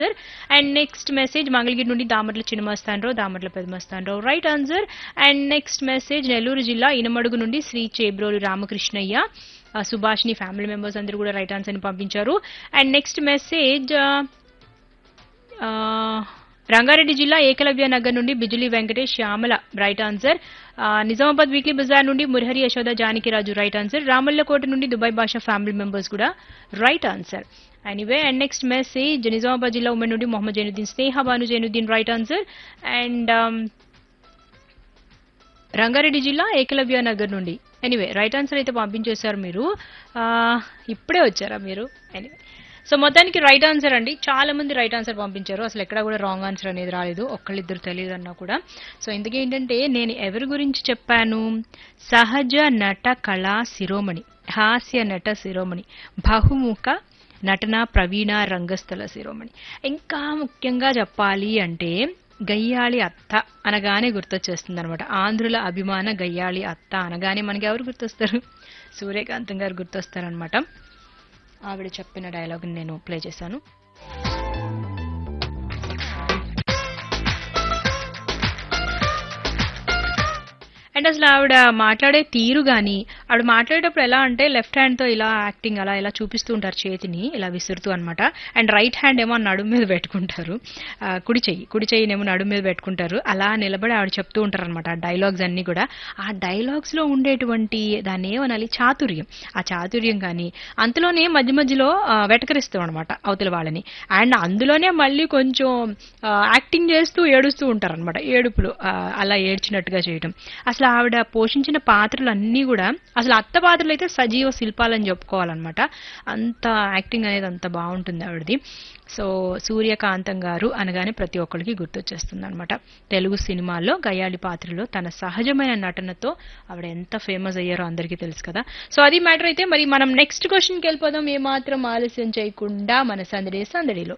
answer and next message Mangalagiri నుండి Damarla Chinnamastanarao Damarla Pedamastanarao right answer and next message Nellore జిల్లా ఇనమడుగు నుండి శ్రీ చేబ్రోలు రామకృష్ణయ్య ఆ, సుభాష్ని ఫ్యామిలీ మెంబర్స్ అందరూ కూడా రైట్ ఆన్సర్ ని పంపించారు అండ్ నెక్స్ట్ మెసేజ్ రంగారెడ్డి జిల్లా ఏకలవ్య నగర్ నుండి బిజులి వెంకటేష్ శ్యామల రైట్ ఆన్సర్ ఆ, నిజామాబాద్ వీక్లీ బజార్ నుండి మురహరి యశోద జానకిరాజు రైట్ ఆన్సర్ రామల్లకోట నుండి దుబాయ్ భాషా ఫ్యామిలీ మెంబర్స్ కూడా right answer anyway and next message Nizamabad జిల్లా ఉమెన్ నుండి Mohammed Zainuddin Sneha Bhanu Zainuddin right answer and Rangareddy జిల్లా ఏకలవ్య నగర్ నుండి ఎనీవే రైట్ ఆన్సర్ అయితే పంపించేశారు మీరు ఆ, ఇప్పుడే వచ్చారా మీరు ఎనీవే సో మొత్తానికి రైట్ ఆన్సర్ అండి చాలా మంది రైట్ ఆన్సర్ పంపించారు అసలు ఎక్కడ కూడా రాంగ్ ఆన్సర్ అనేది రాలేదు ఒక్కళ్ళిద్దరు తెలియదు అన్నా కూడా సో ఇందుకేంటంటే నేను ఎవరి గురించి చెప్పాను సహజ నట కళా శిరోమణి హాస్య నట శిరోమణి బహుముఖ నటన ప్రవీణ రంగస్థల శిరోమణి ఇంకా ముఖ్యంగా చెప్పాలి అంటే గయ్యాళి అత్త అనగానే గుర్తొచ్చేస్తుంది అనమాట ఆంధ్రుల అభిమాన గయ్యాళి అత్త అనగానే మనకి ఎవరు గుర్తొస్తారు సూర్యకాంతం గారు గుర్తొస్తారనమాట ఆవిడ చెప్పిన డైలాగ్ నేను ప్లే చేశాను అండ్ అసలు ఆవిడ మాట్లాడే తీరు గాని ఆవిడ మాట్లాడేటప్పుడు ఎలా అంటే లెఫ్ట్ హ్యాండ్ తో ఇలా యాక్టింగ్ అలా ఇలా చూపిస్తూ ఉంటారు చేతిని ఇలా విసురుతూ అన్నమాట అండ్ రైట్ హ్యాండ్ ఏమో నడుము మీద పెట్టుకుంటారు ఆ, కుడి చెయ్యి కుడి చెయ్యినేమో నడుము మీద పెట్టుకుంటారు అలా నిలబడి ఆవిడ చెప్తూ ఉంటారు అనమాట ఆ డైలాగ్స్ అన్ని కూడా ఆ డైలాగ్స్ లో ఉండేటువంటి దాన్ని ఏమనాలి చాతుర్యం ఆ చాతుర్యం కానీ అంతలోనే మధ్య మధ్యలో ఆ, వెటకరిస్తాం అనమాట అవతల వాళ్ళని అండ్ అందులోనే మళ్ళీ కొంచెం యాక్టింగ్ చేస్తూ ఏడుస్తూ ఉంటారు అనమాట ఏడుపులు ఆ, అలా ఏడ్చినట్టుగా చేయడం అసలు ఆవిడ పోషించిన పాత్రలు అన్నీ కూడా అసలు అత్త పాత్రలు అయితే సజీవ శిల్పాలని చెప్పుకోవాలన్నమాట అంత యాక్టింగ్ అనేది అంత బాగుంటుంది ఆవిడది సో సూర్యకాంతం గారు అనగానే ప్రతి ఒక్కరికి గుర్తొచ్చేస్తుంది అనమాట తెలుగు సినిమాల్లో గయాళి పాత్రలో తన సహజమైన నటనతో ఆవిడ ఎంత ఫేమస్ అయ్యారో అందరికీ తెలుసు కదా సో అది మ్యాటర్ అయితే మరి మనం నెక్స్ట్ క్వశ్చన్కి వెళ్ళిపోదాం ఏమాత్రం ఆలస్యం చేయకుండా మన సందడి సందడిలో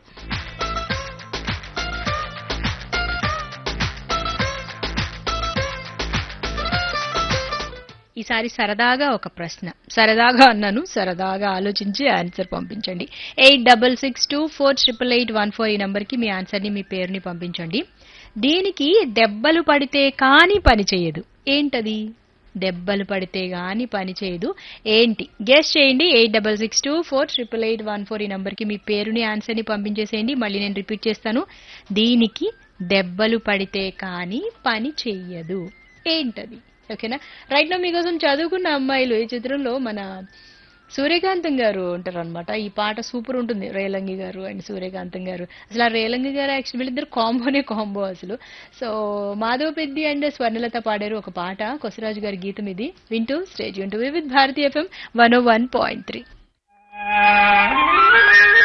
ఈసారి సరదాగా ఒక ప్రశ్న సరదాగా అన్నాను సరదాగా ఆలోచించి ఆన్సర్ పంపించండి eight double six two four triple eight one four ఈ నంబర్కి మీ ఆన్సర్ని మీ పేరుని పంపించండి దీనికి దెబ్బలు పడితే కానీ పని చేయదు ఏంటది దెబ్బలు పడితే గాని పని చేయదు ఏంటి గెస్ చేయండి eight double six two four triple eight one four ఈ నంబర్కి మీ పేరుని ఆన్సర్ని పంపించేసేయండి మళ్ళీ నేను రిపీట్ చేస్తాను దీనికి దెబ్బలు పడితే కానీ పని చెయ్యదు ఏంటది ఓకేనా రైట్ నా మీకోసం చదువుకున్న అమ్మాయిలు ఈ చిత్రంలో మన సూర్యకాంతం గారు ఉంటారు అనమాట ఈ పాట సూపర్ ఉంటుంది రేలంగి గారు అండ్ సూర్యకాంతం గారు అసలు ఆ రేలంగి గారు యాక్చువల్ వీళ్ళిద్దరు కాంబోనే కాంబో అసలు సో మాధవ పెద్ది అండ్ స్వర్ణలత పాడారు ఒక పాట కొసరాజు గారి గీతం ఇది వింటూ స్టేజ్ వింటూ with Bharati FM one O one point three